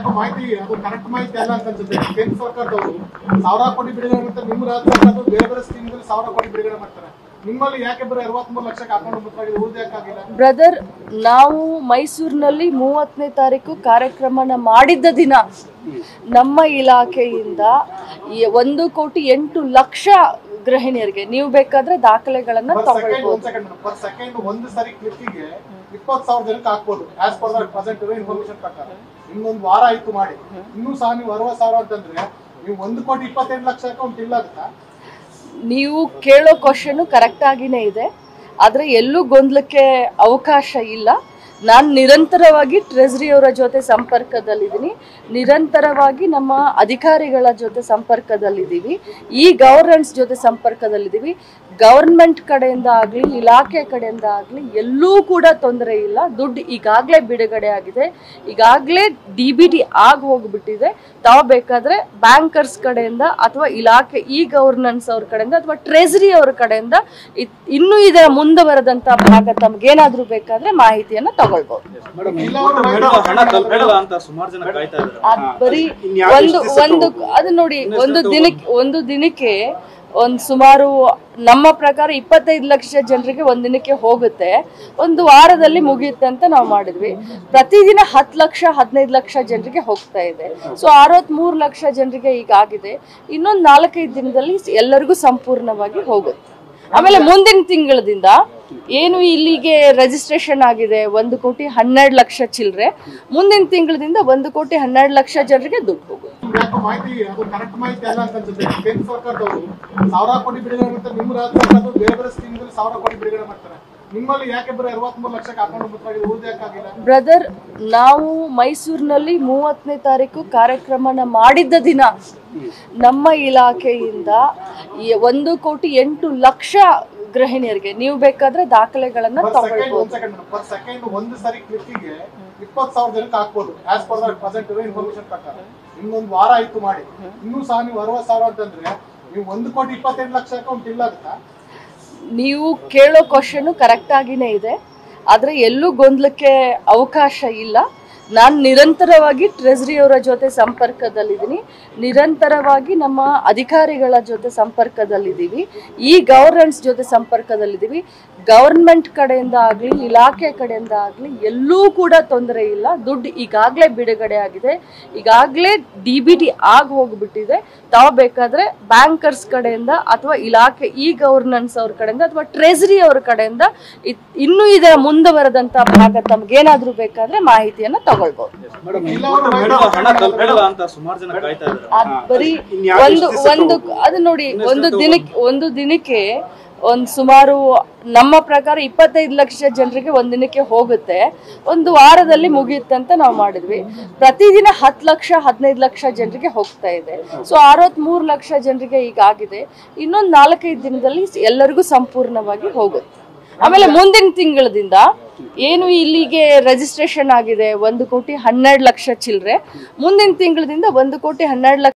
ಯಾಕೋ ಮಾಹಿತಿ ಅದು ಕರೆಕ್ಟ್ ಮಾಹಿತಿ ಅಲ್ಲ ಅಂತ ಅನ್ಸುತ್ತೆ ಕೇಂದ್ರ ಸರ್ಕಾರದವರು ಸಾವಿರ ಕೋಟಿ ಬಿಡುಗಡೆ ಮಾಡ್ತಾರೆ ನಿಮ್ಮ ರಾಜ್ಯ ಸರ್ಕಾರದವರು ಬೇರೆ ಬೇರೆ ಸ್ಕೀಮ್ಗಳಲ್ಲಿ ಸಾವಿರ ಕೋಟಿ ಬಿಡುಗಡೆ ಮಾಡ್ತಾರೆ ನಿಮ್ಮಲ್ಲಿ ಯಾಕೆ ಬರೀ ಅರವತ್ಮೂರು ಲಕ್ಷಕ್ಕೆ ಹಾಕೊಂಡು ಮುತ್ತಾಗಿದೆ ಉಳಿದ ಯಾಕಾಗಿಲ್ಲ ಬ್ರದರ್ ನಾವು ಮೈಸೂರಿನಲ್ಲಿ ಮೂವತ್ತನೇ ತಾರೀಕು ಕಾರ್ಯಕ್ರಮನ ಮಾಡಿದ್ದ ದಿನ ನಮ್ಮ ಇಲಾಖೆಯಿಂದ ಈ ಒಂದು ಕೋಟಿ ಎಂಟು ಲಕ್ಷ ಗೃಹಿಣಿಯರಿಗೆ ನೀವು ಬೇಕಾದ್ರೆ ದಾಖಲೆಗಳನ್ನ ಪರ್ ಸೆಕೆಂಡ್ ತಗೊಳ್ಬೋದು ಒಂದ್ ಸೆಕೆಂಡ್ ಪರ್ ಸೆಕೆಂಡ್ ಒಂದು ಸರಿ ಕ್ಲಿಕ್ಕಿಗೆ ಇಪ್ಪತ್ತು ಸಾವಿರ ಜನಕ್ಕೆ ಹಾಕ್ಬೋದು as per that present information ಪ್ರಕಾರ ಇನ್ನೊಂದು ವಾರ ಆಯ್ತು ಮಾಡಿ ಇನ್ನೂ ಸಹ ನೀವು ಅರವತ್ತು ಸಾವಿರ ಅಂತಂದ್ರೆ ನೀವು ಒಂದು ಕೋಟಿ ಇಪ್ಪತ್ತೆಂಟು ಲಕ್ಷ ಅಕೌಂಟ್ ಇಲ್ಲ ಆಗುತ್ತಾ ನೀವು ಕೇಳೋ ಕ್ವಶನ್ ಕರೆಕ್ಟ್ ಆಗಿನೇ ಇದೆ ಆದ್ರೆ ಎಲ್ಲೂ ಗೊಂದಲಕ್ಕೆ ಅವಕಾಶ ಇಲ್ಲ ನಾನು ನಿರಂತರವಾಗಿ ಟ್ರೆಜರಿ ಅವರ ಜೊತೆ ಸಂಪರ್ಕದಲ್ಲಿದ್ದೀನಿ ನಿರಂತರವಾಗಿ ನಮ್ಮ ಅಧಿಕಾರಿಗಳ ಜೊತೆ ಸಂಪರ್ಕದಲ್ಲಿದ್ದೀವಿ ಈ ಗವರ್ನೆನ್ಸ್ ಜೊತೆ ಸಂಪರ್ಕದಲ್ಲಿದ್ದೀವಿ ಗವರ್ಮೆಂಟ್ ಕಡೆಯಿಂದ ಆಗಲಿ ಇಲಾಖೆ ಕಡೆಯಿಂದ ಆಗಲಿ ಎಲ್ಲೂ ಕೂಡ ತೊಂದರೆ ಇಲ್ಲ ದುಡ್ಡು ಈಗಾಗಲೇ ಬಿಡುಗಡೆ ಆಗಿದೆ ಈಗಾಗಲೇ ಡಿ ಬಿ ಟಿ ಆಗಿ ಹೋಗ್ಬಿಟ್ಟಿದೆ ತಾವು ಬೇಕಾದ್ರೆ ಬ್ಯಾಂಕರ್ಸ್ ಕಡೆಯಿಂದ ಅಥವಾ ಇಲಾಖೆ ಇ ಗವರ್ನೆನ್ಸ್ ಅವ್ರ ಕಡೆಯಿಂದ ಅಥವಾ ಟ್ರೆಜರಿ ಅವ್ರ ಕಡೆಯಿಂದ ಇದ್- ಇನ್ನೂ ಇದರ ಮುಂದುವರೆದಂತ ಭಾಗ ತಮ್ಗೇನಾದ್ರೂ ಬೇಕಾದ್ರೆ ಮಾಹಿತಿಯನ್ನ ತಗೊಳ್ಬಹುದು ಇಲ್ಲ ಅವ್ರು ಬೇಡವಾ, ಹಣ ತಲುಪಬೇಡವಾ ಅಂತ ಸುಮಾರು ಜನ ಕಾಯ್ತಾ ಇದ್ದಾರೆ ಅದ್ ಬರೀ ಒಂದು ಒಂದು ಅದು ನೋಡಿ ಒಂದು ದಿನಕ್ಕೆ ಒಂದು ದಿನಕ್ಕೆ ಒಂದ್ ಸುಮಾರು ನಮ್ಮ ಪ್ರಕಾರ ಇಪ್ಪತ್ತೈದು ಲಕ್ಷ ಜನರಿಗೆ ಒಂದ್ ದಿನಕ್ಕೆ ಹೋಗುತ್ತೆ ಒಂದು ವಾರದಲ್ಲಿ ಮುಗಿಯುತ್ತೆ ಅಂತ ನಾವು ಮಾಡಿದ್ವಿ ಪ್ರತಿದಿನ ಹತ್ತು ಲಕ್ಷ ಹದಿನೈದು ಲಕ್ಷ ಜನರಿಗೆ ಹೋಗ್ತಾ ಇದೆ ಸೊ ಅರವತ್ಮೂರು ಲಕ್ಷ ಜನರಿಗೆ ಈಗ ಆಗಿದೆ ಇನ್ನೊಂದು ನಾಲ್ಕೈದು ದಿನದಲ್ಲಿ ಎಲ್ಲರಿಗೂ ಸಂಪೂರ್ಣವಾಗಿ ಹೋಗುತ್ತೆ ಆಮೇಲೆ ಮುಂದಿನ ತಿಂಗಳದಿಂದ ಏನು ಇಲ್ಲಿಗೆ ರಿಜಿಸ್ಟ್ರೇಷನ್ ಆಗಿದೆ ಒಂದು ಕೋಟಿ ಹನ್ನೆರಡು ಲಕ್ಷ ಚಿಲ್ಲರೆ ಮುಂದಿನ ತಿಂಗಳದಿಂದ ಒಂದು ಕೋಟಿ ಹನ್ನೆರಡು ಲಕ್ಷ ಜನರಿಗೆ ದುಡ್ಡು ಹೋಗುತ್ತೆ ಯಾಕೋ ಮಾಹಿತಿ ಅದು ಕರೆಕ್ಟ್ ಮಾಹಿತಿ ಅಲ್ಲ ಅಂತ ಅನ್ಸುತ್ತೆ ಕೇಂದ್ರ ಸರ್ಕಾರದವರು ಸಾವಿರ ಕೋಟಿ ಬಿಡುಗಡೆ ಮಾಡ್ತಾರೆ ನಿಮ್ಮ ರಾಜ್ಯ ಸರ್ಕಾರದವರು ಬೇರೆ ಬೇರೆ ಸ್ಕೀಮ್ಗಳಲ್ಲಿ ಸಾವಿರ ಕೋಟಿ ಬಿಡುಗಡೆ ಮಾಡ್ತಾರೆ ನಿಮ್ಮಲ್ಲಿ ಯಾಕೆ ಬರೀ ಅರವತ್ಮೂರು ಲಕ್ಷಕ್ಕೆ ಹಾಕೊಂಡು ಮುತ್ತಾಗಿದೆ ಉಳಿದ ಯಾಕಾಗಿಲ್ಲ ಬ್ರದರ್ ನಾವು ಮೈಸೂರಿನಲ್ಲಿ ಮೂವತ್ತನೇ ತಾರೀಕು ಕಾರ್ಯಕ್ರಮನ ಮಾಡಿದ್ದ ದಿನ ನಮ್ಮ ಇಲಾಖೆಯಿಂದ ಈ ಒಂದು ಕೋಟಿ ಎಂಟು ಲಕ್ಷ ಗೃಹಿಣಿಯರಿಗೆ ನೀವು ಬೇಕಾದ್ರೆ ದಾಖಲೆಗಳನ್ನ ಪರ್ ಸೆಕೆಂಡ್ ತಗೊಳ್ಬೋದು ಒಂದ್ ಸೆಕೆಂಡ್ ಪರ್ ಸೆಕೆಂಡ್ ಒಂದು ಸರಿ ಕ್ಲಿಕ್ಕಿಗೆ ಇಪ್ಪತ್ತು ಸಾವಿರ ಜನಕ್ಕೆ ಹಾಕ್ಬೋದು as per that present information ಪ್ರಕಾರ ಇನ್ನೊಂದು ವಾರ ಆಯ್ತು ಮಾಡಿ ಇನ್ನೂ ಸಹ ನೀವು ಅರವತ್ತು ಸಾವಿರ ಅಂತಂದ್ರೆ ನೀವು ಒಂದು ಕೋಟಿ ಇಪ್ಪತ್ತೆಂಟು ಲಕ್ಷ ಅಕೌಂಟ್ ಇಲ್ಲ ಆಗುತ್ತಾ ನೀವು ಕೇಳೋ ಕ್ವಶನ್ ಕರೆಕ್ಟ್ ಆಗಿನೇ ಇದೆ ಆದ್ರೆ ಎಲ್ಲೂ ಗೊಂದಲಕ್ಕೆ ಅವಕಾಶ ಇಲ್ಲ ನಾನು ನಿರಂತರವಾಗಿ ಟ್ರೆಜರಿ ಅವರ ಜೊತೆ ಸಂಪರ್ಕದಲ್ಲಿದ್ದೀನಿ ನಿರಂತರವಾಗಿ ನಮ್ಮ ಅಧಿಕಾರಿಗಳ ಜೊತೆ ಸಂಪರ್ಕದಲ್ಲಿದ್ದೀವಿ ಈ ಗವರ್ನೆನ್ಸ್ ಜೊತೆ ಸಂಪರ್ಕದಲ್ಲಿದ್ದೀವಿ ಗವರ್ಮೆಂಟ್ ಕಡೆಯಿಂದ ಆಗಲಿ ಇಲಾಖೆ ಕಡೆಯಿಂದ ಆಗಲಿ ಎಲ್ಲೂ ಕೂಡ ತೊಂದರೆ ಇಲ್ಲ ದುಡ್ಡು ಈಗಾಗಲೇ ಬಿಡುಗಡೆ ಆಗಿದೆ ಈಗಾಗಲೇ ಡಿ ಬಿ ಟಿ ಆಗಿ ಹೋಗ್ಬಿಟ್ಟಿದೆ ತಾವು ಬೇಕಾದ್ರೆ ಬ್ಯಾಂಕರ್ಸ್ ಕಡೆಯಿಂದ ಅಥವಾ ಇಲಾಖೆ ಇ ಗವರ್ನೆನ್ಸ್ ಅವ್ರ ಕಡೆಯಿಂದ ಅಥವಾ ಟ್ರೆಜರಿ ಅವ್ರ ಕಡೆಯಿಂದ ಇದ್- ಇನ್ನೂ ಇದರ ಮುಂದುವರೆದಂತ ಭಾಗ ತಮ್ಗೇನಾದ್ರೂ ಬೇಕಾದ್ರೆ ಮಾಹಿತಿಯನ್ನ ತಗೊಳ್ಬಹುದು ಇಲ್ಲ ಅವ್ರು ಬೇಡವಾ, ಹಣ ತಲುಪಬೇಡವಾ ಅಂತ ಸುಮಾರು ಜನ ಕಾಯ್ತಾ ಇದ್ದಾರೆ ಅದ್ ಬರೀ ಒಂದು ಒಂದು ಅದು ನೋಡಿ ಒಂದು ದಿನಕ್ಕೆ ಒಂದು ದಿನಕ್ಕೆ ಒಂದ್ ಸುಮಾರು ನಮ್ಮ ಪ್ರಕಾರ ಇಪ್ಪತ್ತೈದು ಲಕ್ಷ ಜನರಿಗೆ ಒಂದ್ ದಿನಕ್ಕೆ ಹೋಗುತ್ತೆ ಒಂದು ವಾರದಲ್ಲಿ ಮುಗಿಯುತ್ತೆ ಅಂತ ನಾವು ಮಾಡಿದ್ವಿ ಪ್ರತಿದಿನ ಹತ್ತು ಲಕ್ಷ ಹದಿನೈದು ಲಕ್ಷ ಜನರಿಗೆ ಹೋಗ್ತಾ ಇದೆ ಸೊ ಅರವತ್ಮೂರು ಲಕ್ಷ ಜನರಿಗೆ ಈಗ ಆಗಿದೆ ಇನ್ನೊಂದು ನಾಲ್ಕೈದು ದಿನದಲ್ಲಿ ಎಲ್ಲರಿಗೂ ಸಂಪೂರ್ಣವಾಗಿ ಹೋಗುತ್ತೆ ಆಮೇಲೆ ಮುಂದಿನ ತಿಂಗಳದಿಂದ ಏನು ಇಲ್ಲಿಗೆ ರಿಜಿಸ್ಟ್ರೇಷನ್ ಆಗಿದೆ ಒಂದು ಕೋಟಿ ಹನ್ನೆರಡು ಲಕ್ಷ ಚಿಲ್ಲರೆ ಮುಂದಿನ ತಿಂಗಳದಿಂದ ಒಂದು ಕೋಟಿ ಹನ್ನೆರಡು ಲಕ್ಷ